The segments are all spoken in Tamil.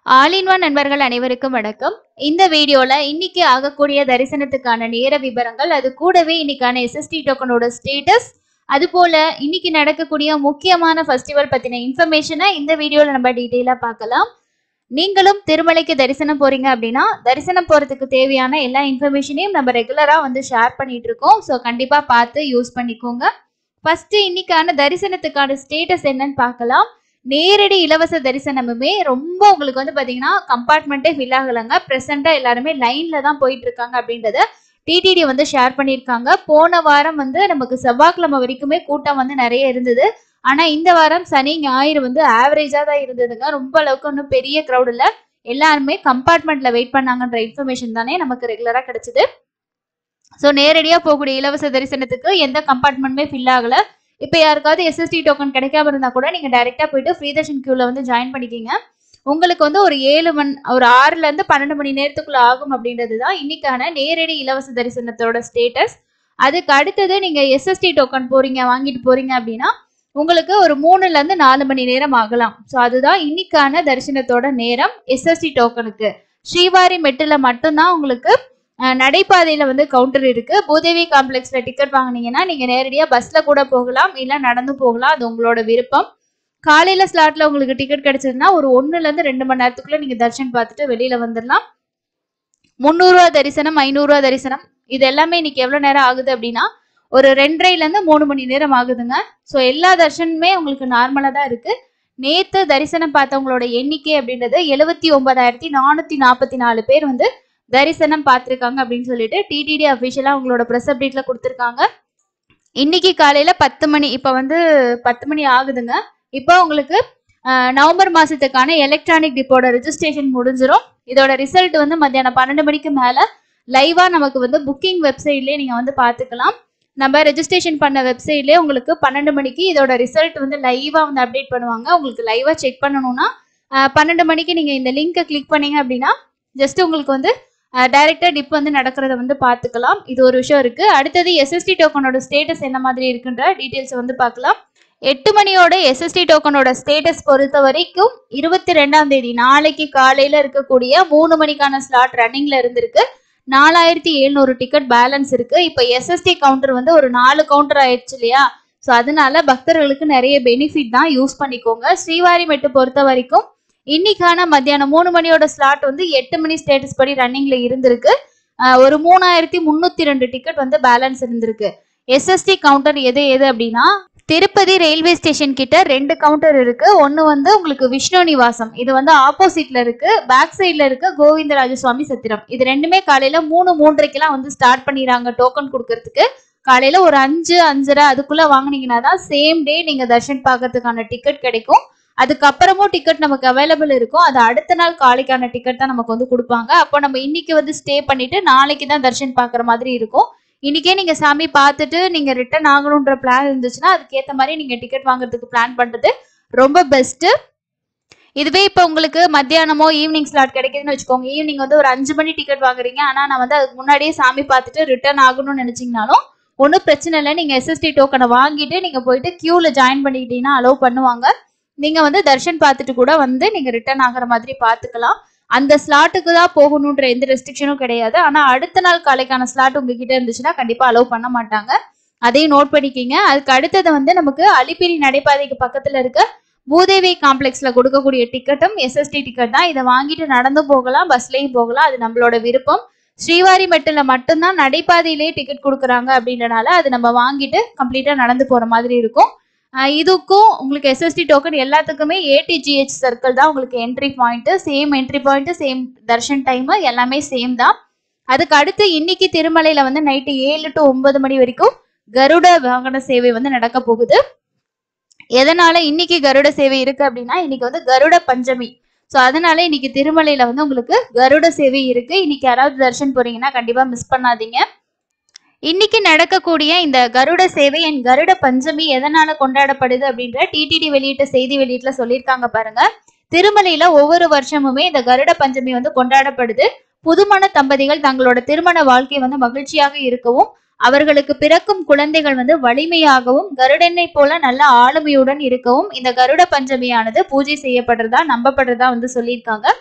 ஆல் இன் ஒன் நண்பர்கள் அனைவருக்கும் வணக்கம் இந்த வீடியோல இன்னைக்கு ஆகக்கூடிய தரிசனத்துக்கான நேர விவரங்கள் அது கூடவே இன்னைக்கான எஸ்எஸ்டி டோக்கனோட ஸ்டேட்டஸ் அது போல இன்னைக்கு நடக்கக்கூடிய முக்கியமான ஃபெஸ்டிவல் பத்தின இன்ஃபர்மேஷனை இந்த வீடியோல நம்ம டீட்டெயிலா பார்க்கலாம் நீங்களும் திருமலைக்கு தரிசனம் போறீங்க அப்படின்னா தரிசனம் போறதுக்கு தேவையான எல்லா இன்ஃபர்மேஷனையும் நம்ம ரெகுலரா வந்து ஷேர் பண்ணிட்டு இருக்கோம் ஸோ கண்டிப்பா பார்த்து யூஸ் பண்ணிக்கோங்க ஃபர்ஸ்ட் இன்னைக்கான தரிசனத்துக்கான ஸ்டேட்டஸ் என்னன்னு பார்க்கலாம் நேரடி இலவச தரிசனமுமே ரொம்ப உங்களுக்கு வந்து பாத்தீங்கன்னா கம்பார்ட்மெண்ட்டே ஃபில் ஆகலைங்க ப்ரெசெண்டா எல்லாருமே லைன்ல தான் போயிட்டு இருக்காங்க அப்படின்றத டிடிடி வந்து ஷேர் பண்ணியிருக்காங்க போன வாரம் வந்து நமக்கு செவ்வாய்க்கிழமை வரைக்குமே கூட்டம் வந்து நிறைய இருந்தது ஆனா இந்த வாரம் சனி ஞாயிறு வந்து ஆவரேஜா தான் இருந்ததுங்க ரொம்ப அளவுக்கு ஒன்றும் பெரிய க்ரௌட் இல்ல எல்லாருமே கம்பார்ட்மெண்ட்ல வெயிட் பண்ணாங்கன்ற இன்ஃபர்மேஷன் தானே நமக்கு ரெகுலரா கிடைச்சது ஸோ நேரடியா போகக்கூடிய இலவச தரிசனத்துக்கு எந்த கம்பார்ட்மெண்ட்டுமே ஃபில் ஆகல இப்போ யாருக்காவது எஸ்எஸ்டி டோக்கன் கிடைக்காம இருந்தா கூட நீங்க டைரக்டா போயிட்டு ஃப்ரீ தர்ஷன் கியூல வந்து ஜாயின் பண்ணிக்கிங்க உங்களுக்கு வந்து ஒரு ஏழு மணி ஒரு ஆறுல இருந்து பன்னெண்டு மணி நேரத்துக்குள்ள ஆகும் அப்படின்றது தான் இன்னைக்கான நேரடி இலவச தரிசனத்தோட ஸ்டேட்டஸ் அதுக்கு அடுத்தது நீங்க எஸ்எஸ்டி டோக்கன் போறீங்க வாங்கிட்டு போறீங்க அப்படின்னா உங்களுக்கு ஒரு மூணுல இருந்து நாலு மணி நேரம் ஆகலாம் ஸோ அதுதான் இன்னைக்கான தரிசனத்தோட நேரம் எஸ்எஸ்டி டோக்கனுக்கு ஸ்ரீவாரி மெட்டில் மட்டும்தான் உங்களுக்கு அஹ், நடைபாதையில வந்து கவுண்டர் இருக்கு பூதேவி காம்ப்ளெக்ஸ்ல டிக்கெட் வாங்குனீங்கன்னா நீங்க நேரடியா பஸ்ல கூட போகலாம் இல்ல நடந்து போகலாம் அது உங்களோட விருப்பம் காலையில ஸ்லாட்ல உங்களுக்கு டிக்கெட் கிடைச்சதுன்னா ஒரு ஒண்ணுல இருந்து ரெண்டு மணி நேரத்துக்குள்ள நீங்க தர்ஷன் பார்த்துட்டு வெளியில வந்துடலாம் முந்நூறுரூவா தரிசனம் ஐநூறுரூவா தரிசனம் இது எல்லாமே இன்னைக்கு எவ்வளவு நேரம் ஆகுது அப்படின்னா ஒரு ரெண்டரைல இருந்து மூணு மணி நேரம் ஆகுதுங்க ஸோ எல்லா தர்ஷனுமே உங்களுக்கு நார்மலா தான் இருக்கு நேத்து தரிசனம் பார்த்தவங்களோட எண்ணிக்கை அப்படின்றது எழுபத்தி ஒன்பதாயிரத்தி நானூத்தி நாற்பத்தி நாலு பேர் வந்து தரிசனம் பார்த்துருக்காங்க அப்படின்னு சொல்லிட்டு டிடிடி அஃபிஷியலாக உங்களோட ப்ரெஸ் அப்டேட்ல கொடுத்துருக்காங்க இன்னைக்கு காலையில பத்து மணி இப்போ வந்து பத்து மணி ஆகுதுங்க இப்போ உங்களுக்கு அஹ், நவம்பர் மாசத்துக்கான எலக்ட்ரானிக் டிப்போட ரெஜிஸ்ட்ரேஷன் முடிஞ்சிரும் இதோட ரிசல்ட் வந்து மத்தியானம் பன்னெண்டு மணிக்கு மேல லைவா நமக்கு வந்து புக்கிங் வெப்சைட்லயே நீங்க வந்து பார்த்துக்கலாம் நம்ம ரெஜிஸ்ட்ரேஷன் பண்ண வெப்சைட்லயே உங்களுக்கு பன்னெண்டு மணிக்கு இதோட ரிசல்ட் வந்து லைவா வந்து அப்டேட் பண்ணுவாங்க உங்களுக்கு லைவா செக் பண்ணணும்னா அஹ், பன்னெண்டு மணிக்கு நீங்க இந்த லிங்கை கிளிக் பண்ணீங்க அப்படின்னா ஜஸ்ட் உங்களுக்கு வந்து டைரக்டா டிப் வந்து நடக்கிறத வந்து பார்த்துக்கலாம் இது ஒரு விஷயம் இருக்கு அடுத்தது எஸ்எஸ்டி டோக்கனோட ஸ்டேட்டஸ் என்ன மாதிரி இருக்குன்ற டீட்டெயில்ஸ் வந்து பார்க்கலாம் எட்டு மணியோட எஸ்எஸ்டி டோக்கனோட ஸ்டேட்டஸ் பொறுத்த வரைக்கும் இருபத்தி ரெண்டாம் தேதி நாளைக்கு காலையில இருக்கக்கூடிய மூணு மணிக்கான ஸ்லாட் ரன்னிங்ல இருந்திருக்கு நாலாயிரத்தி எழுநூறு டிக்கெட் பேலன்ஸ் இருக்கு இப்போ எஸ்எஸ்டி கவுண்டர் வந்து ஒரு நாலு கவுண்டர் ஆயிடுச்சு இல்லையா ஸோ அதனால பக்தர்களுக்கு நிறைய பெனிஃபிட் தான் யூஸ் பண்ணிக்கோங்க ஸ்ரீவாரி மெட்டு பொறுத்த வரைக்கும் இன்னைக்கான மத்தியானம் மூணு மணியோட ஸ்லாட் வந்து எட்டு மணி ஸ்டேட்டஸ் படி ரன்னிங்ல இருந்திருக்கு அஹ் ஒரு மூணாயிரத்தி முந்நூத்தி ரெண்டு டிக்கெட் வந்து பேலன்ஸ் இருந்திருக்கு எஸ்எஸ்டி கவுண்டர் எது எது அப்படின்னா திருப்பதி ரயில்வே ஸ்டேஷன் கிட்ட ரெண்டு கவுண்டர் இருக்கு ஒன்னு வந்து உங்களுக்கு விஷ்ணு நிவாசம் இது வந்து ஆப்போசிட்ல இருக்கு பேக் சைட்ல இருக்கு கோவிந்தராஜ சுவாமி சத்திரம் இது ரெண்டுமே காலையில மூணு மூன்றரைக்கெல்லாம் வந்து ஸ்டார்ட் பண்ணிடுறாங்க டோக்கன் கொடுக்கறதுக்கு காலையில ஒரு அஞ்சு அஞ்சரை அதுக்குள்ள வாங்குனீங்கன்னா தான் சேம் டே நீங்க தர்ஷன் பார்க்கறதுக்கான டிக்கெட் கிடைக்கும் அதுக்கப்புறமும் டிக்கெட் நமக்கு அவைலபிள் இருக்கும் அது அடுத்த நாள் காலைக்கான டிக்கெட் தான் நமக்கு வந்து கொடுப்பாங்க அப்போ நம்ம இன்னைக்கு வந்து ஸ்டே பண்ணிட்டு நாளைக்கு தான் தர்ஷன் பார்க்குற மாதிரி இருக்கும் இன்னைக்கே நீங்க சாமி பார்த்துட்டு நீங்க ரிட்டர்ன் ஆகணுன்ற பிளான் இருந்துச்சுன்னா அதுக்கேற்ற மாதிரி நீங்க டிக்கெட் வாங்குறதுக்கு பிளான் பண்றது ரொம்ப பெஸ்ட் இதுவே இப்போ உங்களுக்கு மத்தியானமோ ஈவினிங் ஸ்லாட் கிடைக்குதுன்னு வச்சுக்கோங்க ஈவினிங் வந்து ஒரு அஞ்சு மணி டிக்கெட் வாங்குறீங்க ஆனா நான் வந்து அதுக்கு முன்னாடியே சாமி பார்த்துட்டு ரிட்டர்ன் ஆகணும்னு நினைச்சீங்கனாலும் ஒன்றும் பிரச்சனை இல்லை நீங்க எஸ்எஸ்டி டோக்கனை வாங்கிட்டு நீங்க போயிட்டு கியூல ஜாயின் பண்ணிக்கிட்டீங்கன்னா அலோவ் பண்ணுவாங்க நீங்க வந்து தர்ஷன் பார்த்துட்டு கூட வந்து நீங்க ரிட்டர்ன் ஆகுற மாதிரி பார்த்துக்கலாம் அந்த ஸ்லாட்டுக்கு தான் போகணுன்ற எந்த ரெஸ்ட்ரிக்ஷனும் கிடையாது ஆனா அடுத்த நாள் காலைக்கான ஸ்லாட் உங்ககிட்ட இருந்துச்சுன்னா கண்டிப்பா அலோவ் பண்ண மாட்டாங்க அதையும் நோட் பண்ணிக்கிங்க அதுக்கு அடுத்தது வந்து நமக்கு அலிப்பிரி நடைபாதைக்கு பக்கத்துல இருக்க பூதேவி காம்ப்ளெக்ஸ்ல கொடுக்கக்கூடிய டிக்கெட்டும் எஸ்எஸ்டி டிக்கெட் தான் இதை வாங்கிட்டு நடந்து போகலாம் பஸ்லயும் போகலாம் அது நம்மளோட விருப்பம் ஸ்ரீவாரி மெட்டில் மட்டும்தான் நடைபாதையிலேயே டிக்கெட் கொடுக்குறாங்க அப்படின்றனால அது நம்ம வாங்கிட்டு கம்ப்ளீட்டா நடந்து போற மாதிரி இருக்கும் ஆஹ் இதுக்கும் உங்களுக்கு எஸ்எஸ்டி டோக்கன் எல்லாத்துக்குமே ஏடிஜிஹெச் சர்க்கிள் தான் உங்களுக்கு entry point same entry point same darshan time எல்லாமே சேம் தான் அதுக்கு அடுத்து இன்னைக்கு திருமலையில வந்து நைட்டு ஏழு டு ஒன்பது மணி வரைக்கும் கருட வாகன சேவை வந்து நடக்க போகுது எதனால இன்னைக்கு கருட சேவை இருக்கு அப்படின்னா இன்னைக்கு வந்து கருட பஞ்சமி ஸோ அதனால இன்னைக்கு திருமலையில வந்து உங்களுக்கு கருட சேவை இருக்கு இன்னைக்கு யாராவது தர்ஷன் போறீங்கன்னா கண்டிப்பா மிஸ் பண்ணாதீங்க இன்னைக்கு நடக்கக்கூடிய இந்த கருட சேவை என் கருட பஞ்சமி எதனால கொண்டாடப்படுது அப்படின்ற டிடிடி வெளியிட்ட செய்தி வெளியீட்டுல சொல்லியிருக்காங்க பாருங்க திருமலையில ஒவ்வொரு வருஷமுமே இந்த கருட பஞ்சமி வந்து கொண்டாடப்படுது புதுமண தம்பதிகள் தங்களோட திருமண வாழ்க்கை வந்து மகிழ்ச்சியாக இருக்கவும் அவர்களுக்கு பிறக்கும் குழந்தைகள் வந்து வலிமையாகவும் கருடனை போல நல்ல ஆளுமையுடன் இருக்கவும் இந்த கருட பஞ்சமியானது பூஜை செய்யப்படுறதா நம்பப்படுறதா வந்து சொல்லியிருக்காங்க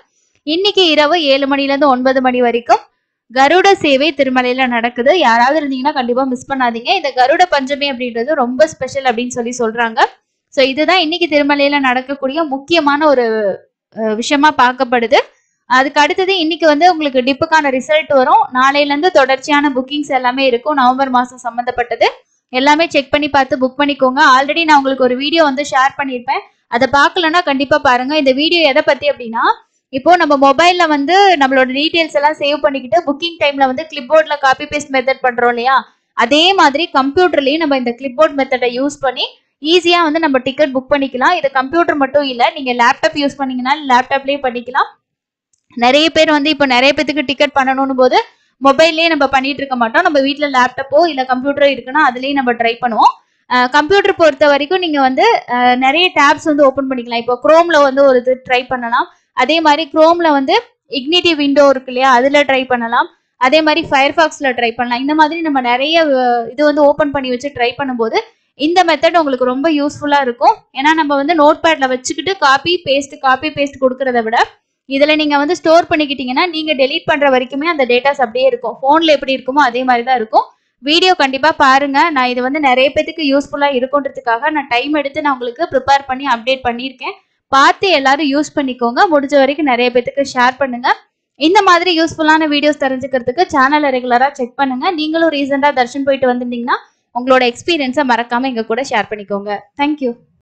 இன்னைக்கு இரவு ஏழு மணில இருந்து ஒன்பது மணி வரைக்கும் கருட சேவை திருமலையில நடக்குது யாராவது இருந்தீங்கன்னா கண்டிப்பா மிஸ் பண்ணாதீங்க இந்த கருட பஞ்சமி அப்படின்றது ரொம்ப ஸ்பெஷல் அப்படின்னு சொல்லி சொல்றாங்க ஸோ இதுதான் இன்னைக்கு திருமலையில நடக்கக்கூடிய முக்கியமான ஒரு அஹ், விஷயமா பார்க்கப்படுது அதுக்கு அடுத்தது இன்னைக்கு வந்து உங்களுக்கு டிப்புக்கான ரிசல்ட் வரும் நாளையில இருந்து தொடர்ச்சியான புக்கிங்ஸ் எல்லாமே இருக்கும் நவம்பர் மாசம் சம்பந்தப்பட்டது எல்லாமே செக் பண்ணி பார்த்து புக் பண்ணிக்கோங்க ஆல்ரெடி நான் உங்களுக்கு ஒரு வீடியோ வந்து ஷேர் பண்ணியிருப்பேன் அதை பார்க்கலன்னா கண்டிப்பா பாருங்க இந்த வீடியோ எதை பத்தி அப்படின்னா இப்போ நம்ம மொபைல்ல வந்து நம்மளோட டீடைல்ஸ் எல்லாம் சேவ் பண்ணிக்கிட்டு புக்கிங் டைம்ல வந்து கிளிப்போர்ட்ல காப்பி பேஸ்ட் மெத்தட் பண்றோம் இல்லையா அதே மாதிரி கம்ப்யூட்டர்லயும் நம்ம இந்த கிளிப்போர்ட் மெத்தடை யூஸ் பண்ணி ஈஸியா வந்து நம்ம டிக்கெட் புக் பண்ணிக்கலாம் இது கம்ப்யூட்டர் மட்டும் இல்ல நீங்க லேப்டாப் யூஸ் பண்ணீங்கன்னா லேப்டாப்லயும் பண்ணிக்கலாம் நிறைய பேர் வந்து இப்போ நிறைய பேத்துக்கு டிக்கெட் பண்ணணும் போது மொபைல்லே நம்ம பண்ணிட்டு இருக்க மாட்டோம் நம்ம வீட்ல லேப்டாப்போ இல்ல கம்ப்யூட்டரோ இருக்குன்னா அதுலயும் நம்ம ட்ரை பண்ணுவோம் கம்ப்யூட்டர் பொறுத்த வரைக்கும் நீங்க வந்து அஹ், நிறைய டேப்ஸ் வந்து ஓபன் பண்ணிக்கலாம் இப்போ குரோம்ல வந்து ஒரு இது ட்ரை பண்ணலாம் அதே மாதிரி குரோம்ல வந்து இக்னிட்டி விண்டோ இருக்கு இல்லையா அதுல ட்ரை பண்ணலாம் அதே மாதிரி ஃபயர்ஃபாக்ஸ்ல ட்ரை பண்ணலாம் இந்த மாதிரி நம்ம நிறைய அஹ், இது வந்து ஓபன் பண்ணி வச்சு ட்ரை பண்ணும்போது இந்த மெத்தட் உங்களுக்கு ரொம்ப யூஸ்ஃபுல்லா இருக்கும் ஏன்னா நம்ம வந்து நோட் பேட்ல வச்சுக்கிட்டு காப்பி பேஸ்ட் காப்பி பேஸ்ட் கொடுக்கறத விட இதுல நீங்க வந்து ஸ்டோர் பண்ணிக்கிட்டீங்கன்னா நீங்க டெலீட் பண்ற வரைக்குமே அந்த டேட்டாஸ் அப்படியே இருக்கும் போன்ல எப்படி இருக்குமோ அதே மாதிரி தான் இருக்கும் வீடியோ கண்டிப்பா பாருங்க நான் இது வந்து நிறைய பேத்துக்கு யூஸ்ஃபுல்லா இருக்குன்றதுக்காக நான் டைம் எடுத்து நான் உங்களுக்கு ப்ரிப்பேர் பண்ணி அப்டேட் பண்ணியிருக்கேன் பார்த்து எல்லாரும் யூஸ் பண்ணிக்கோங்க முடிஞ்ச வரைக்கும் நிறைய பேத்துக்கு ஷேர் பண்ணுங்க இந்த மாதிரி யூஸ்ஃபுல்லான வீடியோஸ் தெரிஞ்சுக்கிறதுக்கு சேனலை ரெகுலரா செக் பண்ணுங்க நீங்களும் ரீசெண்டா தர்ஷன் போயிட்டு வந்திருந்தீங்கன்னா உங்களோட எக்ஸ்பீரியன்ஸை மறக்காம எங்க கூட ஷேர் பண்ணிக்கோங்க தேங்க்யூ